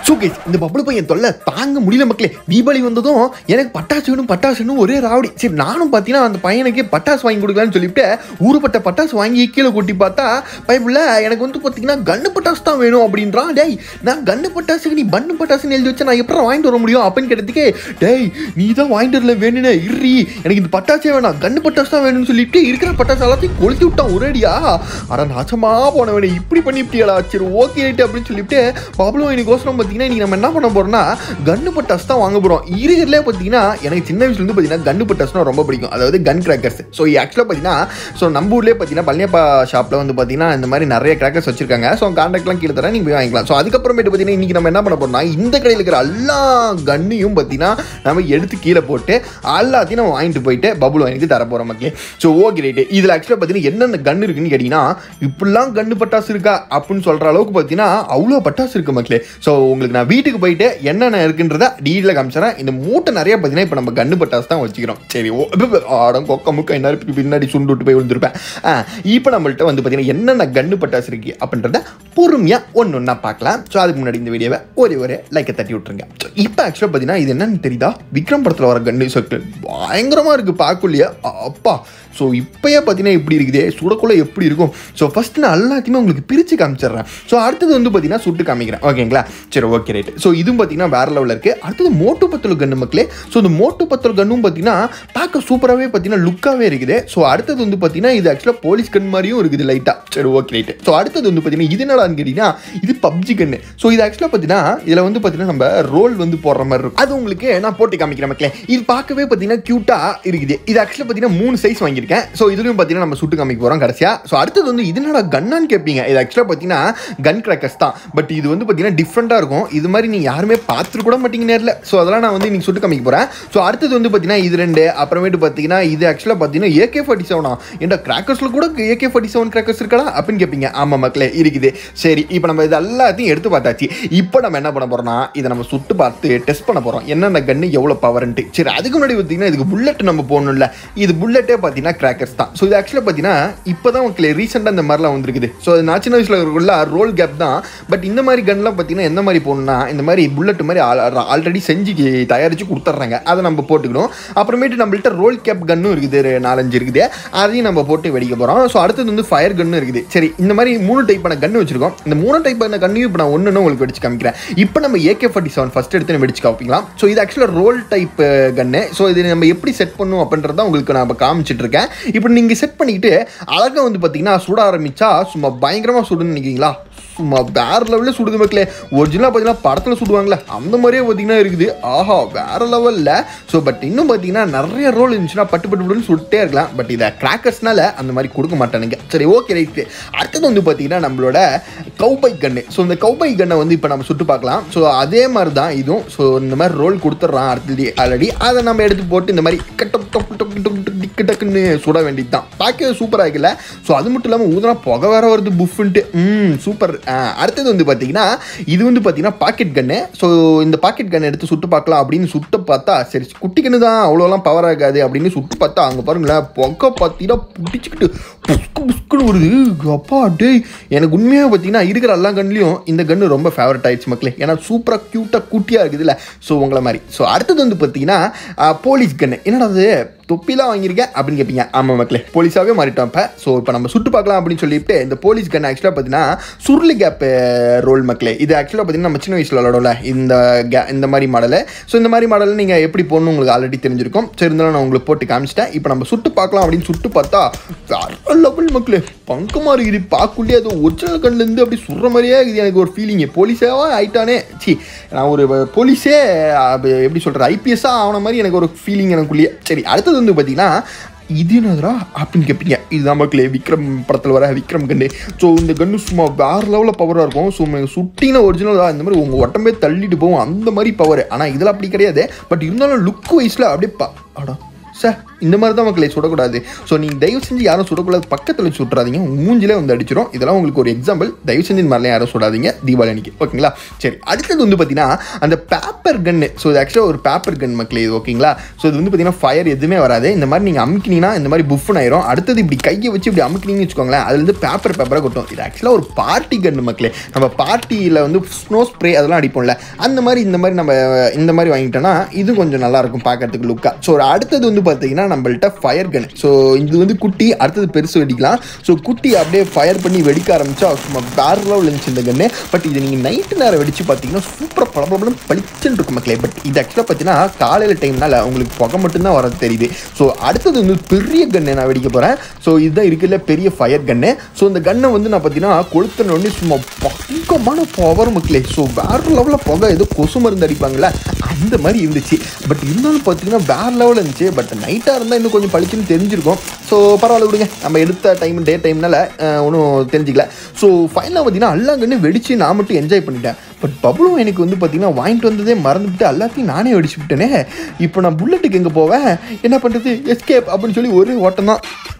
so guys இந்த பப்புளு பையன் தொல்லை தாங்க முடியல மக்களே தீபாவளி வந்ததும் எனக்கு பட்டாசு வேணும் பட்டாசு வேணும் ஒரே ராவடி சரி நானும் பார்த்தீங்கன்னா அந்த பையனுக்கு பட்டாசு வாங்கி கொடுக்கலான்னு சொல்லிட்டு ஊருப்பட்ட பட்டாசு வாங்கி கீழே கொட்டி பார்த்தா பைப்பில் எனக்கு வந்து பார்த்தீங்கன்னா கண்ணு பட்டாசு தான் வேணும் அப்படின்றான் டேய் நான் கண்ணு பட்டாசுக்கு நீ பண்ணு பட்டாசுன்னு எழுதி வச்சா நான் எப்படி வாங்கிட்டு வர முடியும் அப்படின்னு கேட்டதுக்கு டேய் நீ தான் வாங்கிட்டு வரல வேணும்னு இறி எனக்கு இந்த பட்டாசே வேணாம் கண்ணு பட்டாசு தான் வேணும்னு சொல்லிட்டு இருக்கிற பட்டாசு எல்லாத்தையும் கொளுத்தி விட்டான் ஒரேடியா அட நாசமா போனவனே இப்படி பண்ணிவிட்டியடா சரி ஓகே ரைட்டு அப்படின்னு சொல்லிட்டு பப்ளோ எனக்கோசரம் பார்த்தீங்கன்னா இன்னைக்கு நம்ம என்ன பண்ண போறோம்னா கன்னு பட்டாஸ் தான் வாங்க போறோம் இருக்கிறதுலே பார்த்தீங்கன்னா எனக்கு சின்ன வயசுலேருந்து பார்த்தீங்கன்னா கன்னு பட்டாஸ்னா ரொம்ப பிடிக்கும் அதாவது கன் கிராக்கர்ஸ் ஸோ ஆக்சுவலாக பார்த்தீங்கன்னா ஸோ நம்ம ஊர்லேயே பார்த்தீங்கன்னா பழனியப்பா ஷாப்பில் வந்து பார்த்தீங்கன்னா இந்த மாதிரி நிறைய கிராக்கர்ஸ் வச்சிருக்காங்க ஸோ கான்டாக்ட்லாம் கீழே தரேன் நீங்கள் போய் வாங்கிக்கலாம் ஸோ அதுக்கப்புறமேட்டு பார்த்தீங்கன்னா இன்னைக்கு நம்ம என்ன பண்ண போறோம்னா இந்த கடையில் இருக்கிற எல்லா கன்னையும் பார்த்தீங்கன்னா நம்ம எடுத்து கீழே போட்டு எல்லாத்தையும் நம்ம வாங்கிட்டு போயிட்டு பபுள் வாங்கிட்டு தர போகிறோம் மக்களே ஸோ ஓகே ரைட்டு இதில் ஆக்சுவலாக பார்த்தீங்கன்னா என்னென்ன கன் இருக்குன்னு கேட்டிங்கன்னா இப்படிலாம் கன்னு பட்டாசு இருக்கா அப்படின்னு சொல்கிற அளவுக்கு பார்த்தீங்கன்னா அவ்வளோ பட்டாசு இருக்கு மக்களே ஸோ உங்களுக்கு நான் வீட்டுக்கு போயிட்டு என்னென்ன இருக்குன்றத டீலில் காமிச்சிடறேன் இந்த மூட்டை நிறைய பார்த்தீங்கன்னா இப்போ நம்ம கன்னு பட்டாசு தான் வச்சுக்கிறோம் சரி ஓ ஆடம் கொக்க முக்க என்ன பின்னாடி சுண்டு விட்டு போய் விழுந்திருப்பேன் ஆ இப்போ நம்மள்ட்ட வந்து பார்த்தீங்கன்னா என்னென்ன கன்னு பட்டாசு இருக்கு அப்படின்றத பொறுமையாக ஒன்று ஒன்றா பார்க்கலாம் ஸோ அதுக்கு முன்னாடி இந்த வீடியோவை ஒரே ஒரு லைக்கை தட்டி விட்டுருங்க ஸோ இப்போ ஆக்சுவலாக பார்த்தீங்கன்னா இது என்னன்னு தெரியுதா விக்ரம் படத்தில் வர கன்னு சர்க்கிள் பயங்கரமாக இருக்குது பார்க்கலையா அப்பா ஸோ இப்போயே பார்த்தீங்கன்னா எப்படி இருக்குது சுடக்குள்ள எப்படி இருக்கும் ஸோ ஃபஸ்ட் நான் எல்லாத்தையுமே உங்களுக்கு பிரித்து காமிச்சிடுறேன் ஸோ அடுத்தது வந்து பார்த்தீங்கன்னா சுட்டு காமிக்கிறேன் ஓகேங்களா சரி ஓகே ரைட் ஸோ இதுவும் பார்த்தீங்கன்னா வேற லெவலில் இருக்குது அடுத்தது மோட்டு பத்தல் கன்று மக்களே ஸோ இந்த மோட்டு பத்தல் கன்னும் பார்த்தீங்கன்னா பார்க்க சூப்பராகவே பார்த்தீங்கன்னா லுக்காகவே இருக்குது ஸோ அடுத்தது வந்து பார்த்தீங்கன்னா இது ஆக்சுவலாக போலீஸ் கன் மாதிரியும் இருக்குது லைட்டாக சரி ஓகே ரைட் ஸோ அடுத்தது வந்து பார்த்தீங்கன்னா இது என்னடான்னு கேட்டிங்கன்னா இது பப்ஜி கன்று ஸோ இது ஆக்சுவலாக பார்த்தீங்கன்னா இதில் வந்து பார்த்தீங்கன்னா நம்ம ரோல் வந்து போடுற மாதிரி இருக்கும் அது உங்களுக்கு நான் போட்டு காமிக்கிறேன் மக்களே இது பார்க்கவே பார்த்தீங்கன்னா க்யூட்டாக இருக்குது இது ஆக்சுவலாக பார்த்தீங்கன்னா மூணு சைஸ் வாங்கியிருக்கேன் ஸோ இதுலையும் பார்த்தீங்கன்னா நம்ம சுட்டு காமிக்க போகிறோம் கடைசியாக ஸோ அடுத்தது வந்து இது என்னடா கன்னான்னு கேட்பீங்க இது ஆக்சுவலாக பார்த்தீங்கன்னா கன் கிராக்கர்ஸ் தான் பட் இது வந்து பார்த்தீங்கன்னா டிஃப்ரெண்ட்டாக இருக்கும் இது மாதிரி நீங்கள் யாருமே பார்த்துட்டு கூட மாட்டீங்க நேரில் ஸோ அதெல்லாம் நான் வந்து இன்னைக்கு சுட்டு காமிக்க போகிறேன் ஸோ அடுத்தது வந்து பார்த்தீங்கன்னா இது ரெண்டு அப்புறமேட்டு பார்த்தீங்கன்னா இது ஆக்சுவலாக பார்த்தீங்கன்னா ஏகே ஃபார்ட்டி செவனா என்ற கிராக்கர்ஸில் கூட ஏகே ஃபார்ட்டி செவன் கிராக்கர்ஸ் இருக்கடா அப்படின்னு கேட்பீங்க ஆமாம் மக்களே இருக்குது சரி இப்போ நம்ம இது எல்லாத்தையும் எடுத்து பார்த்தாச்சு இப்போ நம்ம என்ன பண்ண போகிறோம்னா இதை நம்ம சுட்டு பார்த்து டெஸ்ட் பண்ண போகிறோம் என்னென்ன கன்று எவ்வளோ பவர்ன்ட்டு சரி அதுக்கு முன்னாடி பார்த்தீங்கன்னா இதுக்கு புல்லட் நம்ம போடணும்ல இது புல்லட்டே பார்த்தீங்கன்னா கிராக்கர்ஸ் தான் ஸோ இது ஆக்சுவலாக பார்த்தீங்கன்னா இப்போ தான் உங்களுக்கு ரீசெண்டாக இந்த மாதிரிலாம் வந்திருக்குது ஸோ அது நான் சின்ன வயசில் இருக்குள்ள ரோல் கேப் தான் பட் இந்த மாதிரி கன்லாம் பார்த்தீங்கன்னா எந்த மாதிரி போடணும்னா இந்த மாதிரி புல்லட் மாதிரி ஆல்ரெடி செஞ்சு தயாரித்து கொடுத்துட்றாங்க அதை நம்ம போட்டுக்கணும் அப்புறமேட்டு நம்மள்ட்ட ரோல் கேப் கன்னும் இருக்குது ஒரு நாலஞ்சு இருக்குது அதையும் நம்ம போட்டு வெடிக்க போகிறோம் ஸோ அடுத்தது வந்து ஃபயர் கன்னும் இருக்குது சரி இந்த மாதிரி மூணு டைப்பான கன்று வச்சிருக்கோம் இந்த மூணு டைப்பான கன்னையும் இப்போ நான் ஒன்று உங்களுக்கு வெடிச்சு காமிக்கிறேன் இப்போ நம்ம ஏகே ஃபார்ட்டி செவன் ஃபஸ்ட் எடுத்து நம்ம வெடிச்சு காமிக்கலாம் ஸோ இது ஆக்சுவலாக ரோல் டைப் கன்னு ஸோ இது நம்ம எப்படி செட் பண்ணும் அப்படின்றத உங்களுக்கு நான் இப்போ காமிச்சிட்டு இருக்கேன் இப்போ நீங்கள் செட் பண்ணிக்கிட்டு அழகாக வந்து பார்த்தீங்கன்னா சுட ஆரம்பிச்சா சும்மா பயங்கரமாக சுடுன்னு நினைக்கிறீங்களா சும்மா வேற லெவலில் சுடுது மக்களே ஒரிஜினலாக பார்த்தீங்கன்னா படத்தில் சுடுவாங்களே அந்த மாதிரியே பார்த்தீங்கன்னா இருக்குது ஆஹா வேற லெவலில் ஸோ பட் இன்னும் பார்த்தீங்கன்னா நிறைய ரோல் இருந்துச்சுன்னா பட்டு பட்டு பட்டுன்னு சுட்டே இருக்கலாம் பட் இதை கிராக்கர்ஸ்னால அந்த மாதிரி கொடுக்க மாட்டானுங்க சரி ஓகே ரைட்டு அடுத்தது வந்து பார்த்தீங்கன்னா நம்மளோட கௌபை கன்னு ஸோ இந்த கௌபை கன்னை வந்து இப்போ நம்ம சுட்டு பார்க்கலாம் ஸோ அதே மாதிரி தான் இதுவும் ஸோ இந்த மாதிரி ரோல் கொடுத்துட்றான் அடுத்தது ஆல்ரெடி அதை நம்ம எடுத்து போட்டு இந்த மாதிரி கட்ட டொக்கு டொக்கு டொக்கு டிக்கு டக்குன்னு சுட வேண்டியது தான் பார்க்க சூப்பராக இருக்குல்ல ஸோ அது மட்டும் இல்லாமல் ஊதுனா புகை வேற வருது புஃப்ன்ட்டு ம் சூப்பர் அடுத்தது வந்து பார்த்தீங்கன்னா இது வந்து பார்த்தீங்கன்னா பாக்கெட் கன்னு ஸோ இந்த பாக்கெட் கன் எடுத்து சுட்டு பார்க்கலாம் அப்படின்னு சுட்டு பார்த்தா சரி குட்டி கன்று தான் அவ்வளோலாம் பவர் ஆகாது அப்படின்னு சுட்டு பார்த்தா அங்கே பாருங்களேன் புகை பார்த்தீங்கன்னா பிடிச்சிக்கிட்டு புஸ்கு புஸ்குன்னு வருது அப்பா டேய் எனக்கு உண்மையாக பார்த்தீங்கன்னா இருக்கிற எல்லா கன்லையும் இந்த கன்று ரொம்ப ஃபேவரட் ஆயிடுச்சு மக்களே ஏன்னா சூப்பராக க்யூட்டாக குட்டியாக இருக்குதுல்ல ஸோ உங்களை மாதிரி ஸோ அடுத்தது வந்து பார்த்தீங்கன்னா போலீஸ் கன்னு என்னடா அது தொப்பிலாம் வாங்கியிருக்கேன் அப்படின்னு கேட்பீங்க ஆமாம் மக்களே போலீஸாகவே மாறிட்டோம் இப்போ ஸோ இப்போ நம்ம சுட்டு பார்க்கலாம் அப்படின்னு சொல்லிட்டு இந்த போலீஸ் கன் ஆக்சுவலாக பார்த்தீங்கன்னா சுருளி கேப் ரோல் மக்களே இது ஆக்சுவலாக பார்த்தீங்கன்னா நம்ம சின்ன வயசில் விளாடல இந்த கே இந்த மாதிரி மாடலு ஸோ இந்த மாதிரி மாடல் நீங்கள் எப்படி போடணும் உங்களுக்கு ஆல்ரெடி தெரிஞ்சிருக்கும் சரி இருந்தாலும் நான் உங்களுக்கு போட்டு காமிச்சிட்டேன் இப்போ நம்ம சுட்டு பார்க்கலாம் அப்படின்னு சுட்டு பார்த்தா வேற லெவல் மக்களே பங்கமாக இருக்குது பார்க்குள்ளே அது ஒரிஜினல் கண்லேருந்து அப்படி சுடுற மாதிரியே இருக்குது எனக்கு ஒரு ஃபீலிங்கு போலீஸாக ஆயிட்டானே சி நான் ஒரு போலீஸே எப்படி சொல்கிறது ஐபிஎஸ்ஸாக ஆன மாதிரி எனக்கு ஒரு ஃபீலிங் எனக்குள்ளேயே சரி அடுத்தது அடுத்தது வந்து பார்த்தீங்கன்னா இது என்னதுரா அப்படின்னு கேட்பீங்க இதுதான் மக்களே விக்ரம் படத்தில் வர விக்ரம் கன்று ஸோ இந்த கன்று சும்மா வேறு லெவலில் பவராக இருக்கும் ஸோ சுட்டின ஒரிஜினலாக இந்த மாதிரி உங்கள் உடம்பே தள்ளிட்டு போகும் அந்த மாதிரி பவர் ஆனால் இதில் அப்படி கிடையாது பட் இருந்தாலும் லுக் வைஸில் அப்படியே பா ஆடா சார் இந்த மாதிரி தான் மக்களே சுடக்கூடாது ஸோ நீங்கள் தயவு செஞ்சு யாரும் சுடக்கூடாது பக்கத்தில் சுட்டுறாதீங்க மூஞ்சிலே வந்து அடிச்சிடும் இதெல்லாம் உங்களுக்கு ஒரு எக்ஸாம்பிள் தயவு செஞ்சு இந்த மாதிரிலாம் யாரும் சுடாதீங்க தீபாவளி அன்னைக்கு ஓகேங்களா சரி அடுத்தது வந்து பார்த்தீங்கன்னா அந்த பேப்பர் கன்னு ஸோ இது ஆக்சுவலாக ஒரு பேப்பர் கன் மக்களே இது ஓகேங்களா ஸோ இது வந்து பார்த்தீங்கன்னா ஃபயர் எதுவுமே வராது இந்த மாதிரி நீங்கள் அமுக்கினீங்கன்னா இந்த மாதிரி புஃபன் ஆயிரும் அடுத்தது இப்படி கையை வச்சு இப்படி அமுக்கினீங்கன்னு வச்சுக்கோங்களேன் அதுலேருந்து பேப்பர் பேப்பராக கொட்டும் இது ஆக்சுவலாக ஒரு பார்ட்டி கன் மக்களே நம்ம பார்ட்டியில் வந்து ஸ்னோ ஸ்ப்ரே அதெல்லாம் அடிப்போம்ல அந்த மாதிரி இந்த மாதிரி நம்ம இந்த மாதிரி வாங்கிட்டோம்னா இது கொஞ்சம் நல்லா இருக்கும் பார்க்கறதுக்கு லுக்காக ஸோ அடுத்தது வந்து பார்த்தீங்கன்னா நம்மள்ட்ட ஃபயர் கன் ஸோ இது வந்து குட்டி அடுத்தது பெருசு வெடிக்கலாம் ஸோ குட்டி அப்படியே ஃபயர் பண்ணி வெடிக்க ஆரம்பிச்சா சும்மா வேற லெவல் இருந்துச்சு இந்த கன்று பட் இது நீங்கள் நைட்டு நேரம் வெடிச்சு பார்த்தீங்கன்னா சூப்பராக பளபளன்னு பளிச்சுன்னு இருக்கும் மக்களே பட் இது ஆக்சுவலாக பார்த்தீங்கன்னா காலையில் டைம்னால உங்களுக்கு புகை மட்டும்தான் வரது தெரியுது ஸோ அடுத்தது வந்து பெரிய கன்னை நான் வெடிக்க போகிறேன் ஸோ இதுதான் இருக்குல்ல பெரிய ஃபயர் கன்னு ஸோ இந்த கன்னை வந்து நான் பார்த்தீங்கன்னா கொளுத்தின உடனே சும்மா பயங்கரமான பவர் மக்களே ஸோ வேற லெவலில் புகை ஏதோ கொசு மருந்து அடிப்பாங்களே அந்த மாதிரி இருந்துச்சு பட் இருந்தாலும் பார்த்தீங்கன்னா வேற லெவலில் இருந்துச்சு பட் நைட்டாக இருந்தால் இன்னும் கொஞ்சம் பளிச்சுன்னு தெரிஞ்சிருக்கும் ஸோ பரவாயில்ல விடுங்க நம்ம எடுத்த டைம் டே டைம்னால ஒன்றும் தெரிஞ்சிக்கல ஸோ ஃபைனலாக பார்த்தீங்கன்னா எல்லாங்கன்னு வெடிச்சு நான் மட்டும் என்ஜாய் பண்ணிட்டேன் பட் பபுளும் எனக்கு வந்து பார்த்தீங்கன்னா வாங்கிட்டு வந்ததே மறந்துவிட்டு எல்லாத்தையும் நானே வெடிச்சு விட்டேனே இப்போ நான் புல்லட்டுக்கு எங்கே போவேன் என்ன பண்ணுறது எஸ்கேப் அப்படின்னு சொல்லி ஒரு ஓட்டம் தான்